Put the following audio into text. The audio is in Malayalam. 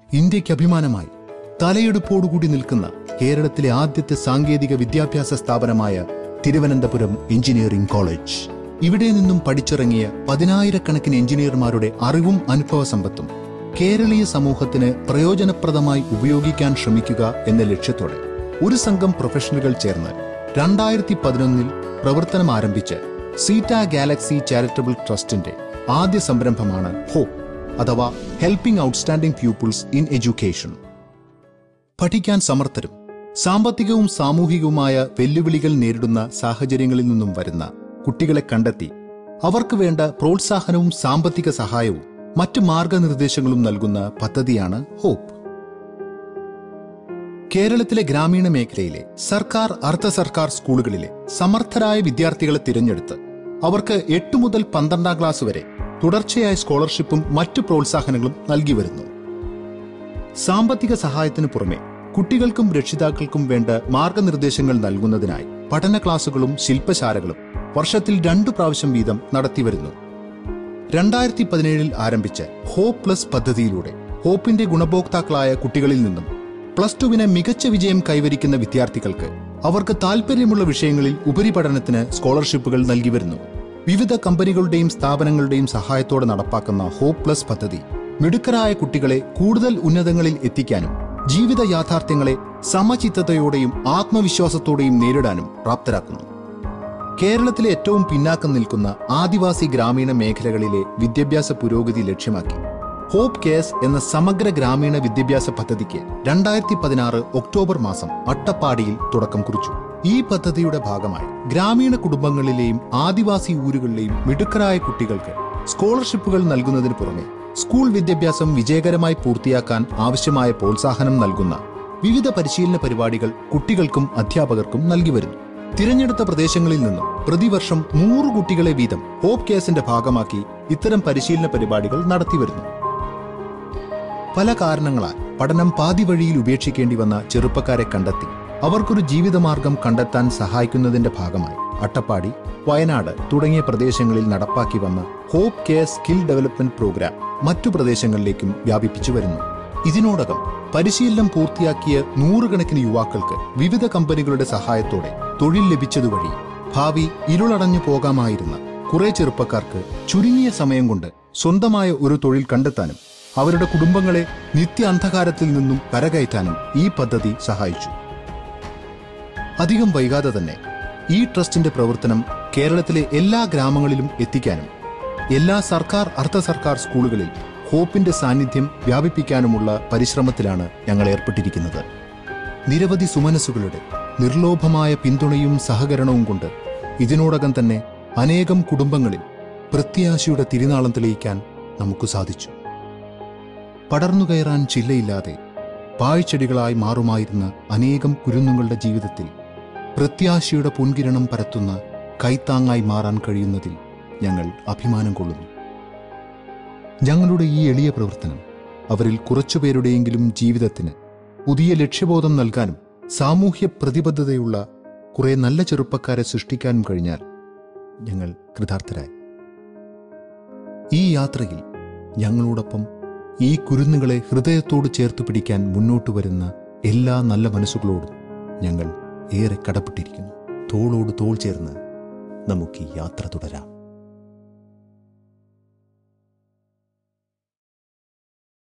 ഇന്ത്യക്ക് അഭിമാനമായി തലയെടുപ്പോടുകൂടി നിൽക്കുന്ന കേരളത്തിലെ ആദ്യത്തെ സാങ്കേതിക വിദ്യാഭ്യാസ സ്ഥാപനമായ തിരുവനന്തപുരം എഞ്ചിനീയറിംഗ് കോളേജ് ഇവിടെ നിന്നും പഠിച്ചിറങ്ങിയ പതിനായിരക്കണക്കിന് എഞ്ചിനീയർമാരുടെ അറിവും അനുഭവ സമ്പത്തും കേരളീയ സമൂഹത്തിന് പ്രയോജനപ്രദമായി ഉപയോഗിക്കാൻ ശ്രമിക്കുക എന്ന ലക്ഷ്യത്തോടെ ഒരു സംഘം പ്രൊഫഷണലുകൾ ചേർന്ന് രണ്ടായിരത്തി പതിനൊന്നിൽ പ്രവർത്തനം ആരംഭിച്ച് സീറ്റ ഗാലക്സി ചാരിറ്റബിൾ ട്രസ്റ്റിന്റെ ആദ്യ സംരംഭമാണ് ഹോപ്പ് അഥവാ helping outstanding peoples in education പഠിക്കാൻ സമർത്ഥരും സാമ്പത്തികവും സാമൂഹികവുമായ വെല്ലുവിളികൾ നേരിടുന്ന സാഹചര്യങ്ങളിൽ നിന്നും വരുന്ന കുട്ടികളെ കണ്ടെത്തി അവർക്ക് വേണ്ട പ്രോത്സാഹനവും സാമ്പത്തിക സഹായവും മറ്റ് മാർഗനിർദ്ദേശങ്ങളും നൽകുന്ന പദ്ധതിയാണ് ഹോപ്പ് കേരളത്തിലെ ഗ്രാമീണ മേഖലയിലെ സർക്കാർ അർദ്ധ സർക്കാർ സ്കൂളുകളിലെ സമർത്ഥരായ വിദ്യാർത്ഥികളെ തിരഞ്ഞെടുത്ത് അവർക്ക് എട്ട് മുതൽ പന്ത്രണ്ടാം ക്ലാസ് വരെ തുടർച്ചയായ സ്കോളർഷിപ്പും മറ്റു പ്രോത്സാഹനങ്ങളും നൽകി വരുന്നു സാമ്പത്തിക സഹായത്തിനു പുറമെ കുട്ടികൾക്കും രക്ഷിതാക്കൾക്കും വേണ്ട മാർഗനിർദ്ദേശങ്ങൾ നൽകുന്നതിനായി പഠന ക്ലാസുകളും ശില്പശാലകളും വർഷത്തിൽ രണ്ടു പ്രാവശ്യം വീതം നടത്തിവരുന്നു രണ്ടായിരത്തി പതിനേഴിൽ ആരംഭിച്ച ഹോപ്പ് പ്ലസ് പദ്ധതിയിലൂടെ ഹോപ്പിന്റെ ഗുണഭോക്താക്കളായ കുട്ടികളിൽ നിന്നും പ്ലസ് ടുവിന് മികച്ച വിജയം കൈവരിക്കുന്ന വിദ്യാർത്ഥികൾക്ക് അവർക്ക് താൽപ്പര്യമുള്ള വിഷയങ്ങളിൽ ഉപരിപഠനത്തിന് സ്കോളർഷിപ്പുകൾ നൽകി വരുന്നു വിവിധ കമ്പനികളുടെയും സ്ഥാപനങ്ങളുടെയും സഹായത്തോടെ നടപ്പാക്കുന്ന ഹോപ്പ് പ്ലസ് പദ്ധതി മിടുക്കരായ കുട്ടികളെ കൂടുതൽ ഉന്നതങ്ങളിൽ എത്തിക്കാനും ജീവിത യാഥാർത്ഥ്യങ്ങളെ സമചിത്തതയോടെയും ആത്മവിശ്വാസത്തോടെയും നേരിടാനും പ്രാപ്തരാക്കുന്നു കേരളത്തിലെ ഏറ്റവും പിന്നാക്കം നിൽക്കുന്ന ആദിവാസി ഗ്രാമീണ മേഖലകളിലെ വിദ്യാഭ്യാസ പുരോഗതി ലക്ഷ്യമാക്കി ഹോപ്പ് കേസ് എന്ന സമഗ്ര ഗ്രാമീണ വിദ്യാഭ്യാസ പദ്ധതിക്ക് രണ്ടായിരത്തി പതിനാറ് ഒക്ടോബർ മാസം അട്ടപ്പാടിയിൽ തുടക്കം കുറിച്ചു ഈ പദ്ധതിയുടെ ഭാഗമായി ഗ്രാമീണ കുടുംബങ്ങളിലെയും ആദിവാസി ഊരുകളിലെയും മിടുക്കരായ കുട്ടികൾക്ക് സ്കോളർഷിപ്പുകൾ നൽകുന്നതിന് പുറമെ സ്കൂൾ വിദ്യാഭ്യാസം വിജയകരമായി പൂർത്തിയാക്കാൻ ആവശ്യമായ പ്രോത്സാഹനം നൽകുന്ന വിവിധ പരിശീലന പരിപാടികൾ കുട്ടികൾക്കും അധ്യാപകർക്കും നൽകി വരുന്നു തിരഞ്ഞെടുത്ത പ്രദേശങ്ങളിൽ നിന്നും പ്രതിവർഷം നൂറ് കുട്ടികളെ വീതം ഹോപ്പ് കേസിന്റെ ഭാഗമാക്കി ഇത്തരം പരിശീലന പരിപാടികൾ നടത്തിവരുന്നു പല കാരണങ്ങളാൽ പഠനം പാതി വഴിയിൽ ഉപേക്ഷിക്കേണ്ടി വന്ന ചെറുപ്പക്കാരെ കണ്ടെത്തി അവർക്കൊരു ജീവിതമാർഗം കണ്ടെത്താൻ സഹായിക്കുന്നതിന്റെ ഭാഗമായി അട്ടപ്പാടി വയനാട് തുടങ്ങിയ പ്രദേശങ്ങളിൽ നടപ്പാക്കി വന്ന HOPE care skill development programme മറ്റു പ്രദേശങ്ങളിലേക്കും വ്യാപിപ്പിച്ചു വരുന്നു ഇതിനോടകം പരിശീലനം പൂർത്തിയാക്കിയ നൂറുകണക്കിന് യുവാക്കൾക്ക് വിവിധ കമ്പനികളുടെ സഹായത്തോടെ തൊഴിൽ ലഭിച്ചതുവഴി ഭാവി ഇരുളടഞ്ഞു പോകാമായിരുന്ന കുറെ ചെറുപ്പക്കാർക്ക് ചുരുങ്ങിയ സമയം കൊണ്ട് സ്വന്തമായ ഒരു തൊഴിൽ കണ്ടെത്താനും അവരുടെ കുടുംബങ്ങളെ നിത്യ അന്ധകാരത്തിൽ നിന്നും കരകയറ്റാനും ഈ പദ്ധതി സഹായിച്ചു അധികം വൈകാതെ തന്നെ ഈ ട്രസ്റ്റിന്റെ പ്രവർത്തനം കേരളത്തിലെ എല്ലാ ഗ്രാമങ്ങളിലും എത്തിക്കാനും എല്ലാ സർക്കാർ അർദ്ധ സർക്കാർ സ്കൂളുകളിൽ ഹോപ്പിന്റെ സാന്നിധ്യം വ്യാപിപ്പിക്കാനുമുള്ള പരിശ്രമത്തിലാണ് ഞങ്ങൾ ഏർപ്പെട്ടിരിക്കുന്നത് നിരവധി സുമനസ്സുകളുടെ നിർലോഭമായ പിന്തുണയും സഹകരണവും കൊണ്ട് ഇതിനോടകം തന്നെ അനേകം കുടുംബങ്ങളിൽ പ്രത്യാശയുടെ തിരുനാളം തെളിയിക്കാൻ നമുക്ക് സാധിച്ചു പടർന്നുകയറാൻ ചില്ലയില്ലാതെ പാഴ്ചെടികളായി മാറുമായിരുന്ന അനേകം കുരുന്നുകളുടെ ജീവിതത്തിൽ പ്രത്യാശയുടെ പൊൻകിരണം പരത്തുന്ന കൈത്താങ്ങായി മാറാൻ കഴിയുന്നതിൽ ഞങ്ങൾ അഭിമാനം കൊള്ളുന്നു ഞങ്ങളുടെ ഈ എളിയ പ്രവർത്തനം അവരിൽ കുറച്ചുപേരുടെയെങ്കിലും ജീവിതത്തിന് പുതിയ ലക്ഷ്യബോധം നൽകാനും സാമൂഹ്യ പ്രതിബദ്ധതയുള്ള കുറെ നല്ല ചെറുപ്പക്കാരെ സൃഷ്ടിക്കാനും കഴിഞ്ഞാൽ ഞങ്ങൾ കൃതാർത്ഥരായി ഈ യാത്രയിൽ ഞങ്ങളോടൊപ്പം ഈ കുരുന്നുകളെ ഹൃദയത്തോട് ചേർത്ത് പിടിക്കാൻ മുന്നോട്ട് വരുന്ന എല്ലാ നല്ല മനസ്സുകളോടും ഞങ്ങൾ ഏറെ കടപ്പെട്ടിരിക്കുന്നു തോളോട് തോൾ ചേർന്ന് നമുക്ക് ഈ യാത്ര തുടരാം